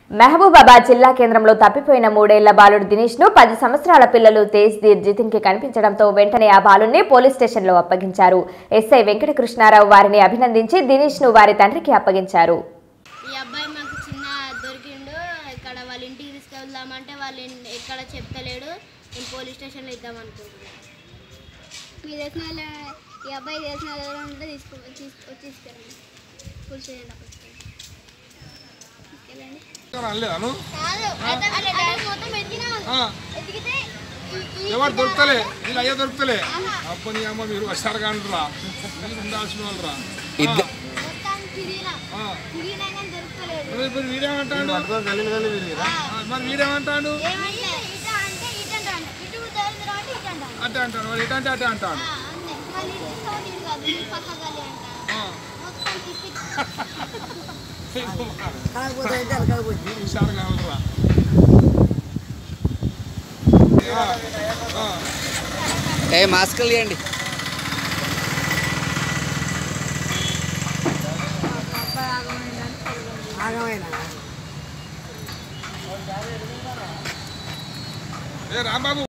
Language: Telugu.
మహబూబాబాద్ జిల్లా కేంద్రంలో తప్పిపోయిన మూడేళ్ల బాలుడు దినేష్ ను పది సంవత్సరాల పిల్లలు తేజ్ దీర్ జితిన్ కి కనిపించడంతో వెంటనే ఆ బాలుని పోలీస్ స్టేషన్లో అప్పగించారు ఎస్ఐ వెంకటకృష్ణారావు వారిని అభినందించి దినేష్ ను వారి తండ్రికి అప్పగించారు ఈ అబ్బాయి మాకు చిన్న దొరికిండు ఇక్కడ వాళ్ళ ఇంటికి తీసుకెళ్దామంటే వాళ్ళు ఇన్- ఎక్కడ చెప్తలేడు నేను పోలీస్ స్టేషన్లో ఇద్దాం అనుకుంటున్నాను మీ తెలిసిన వాళ్ళ ఈ అబ్బాయి తెలిసిన వాళ్ళు ఎవరైనా ఉంటే తీసుకో తీసుకో తీసుకెళ్ళండి పోలీస్ స్టేషన్లో తీసుకెళ్ళండి అనలేదాను కాదు అతను మొత్తం ఎతికినా ఎతికితే ఈ- ఈ- ఎవరు దొరుకుతలే వీళ్ళు అయ్యే దొరుకుతలే అప్పని అమ్మ మీరు వచ్చారు కాంటారా మీరు ఉండాల్సిన వాళ్ళు రా మొత్తం తిరిగినా తిరిగినా కానీ దొరకలేదు ఇప్పుడు వీడేమంటాడు ఆ, మరి వీడేమంటాడు ఏమంటే ఇట అంటే ఇట అంటాడు ఇటు తగిలిన తర్వాత ఇట అంటాడు అట్టే అంటాడు వాడు ఇటు అంటే అట్టే అంటాడు ఆ, అంతే మళ్ళీ ఇటు సౌండ్ ఇటు కాదు ఇటు పక్క గల్లి అంటాడు ఆ. మొత్తం తిప్పి మీరు హుషారు కావాలరా ఏ మాస్కులు ఇవ్వండి ఏ రాంబాబు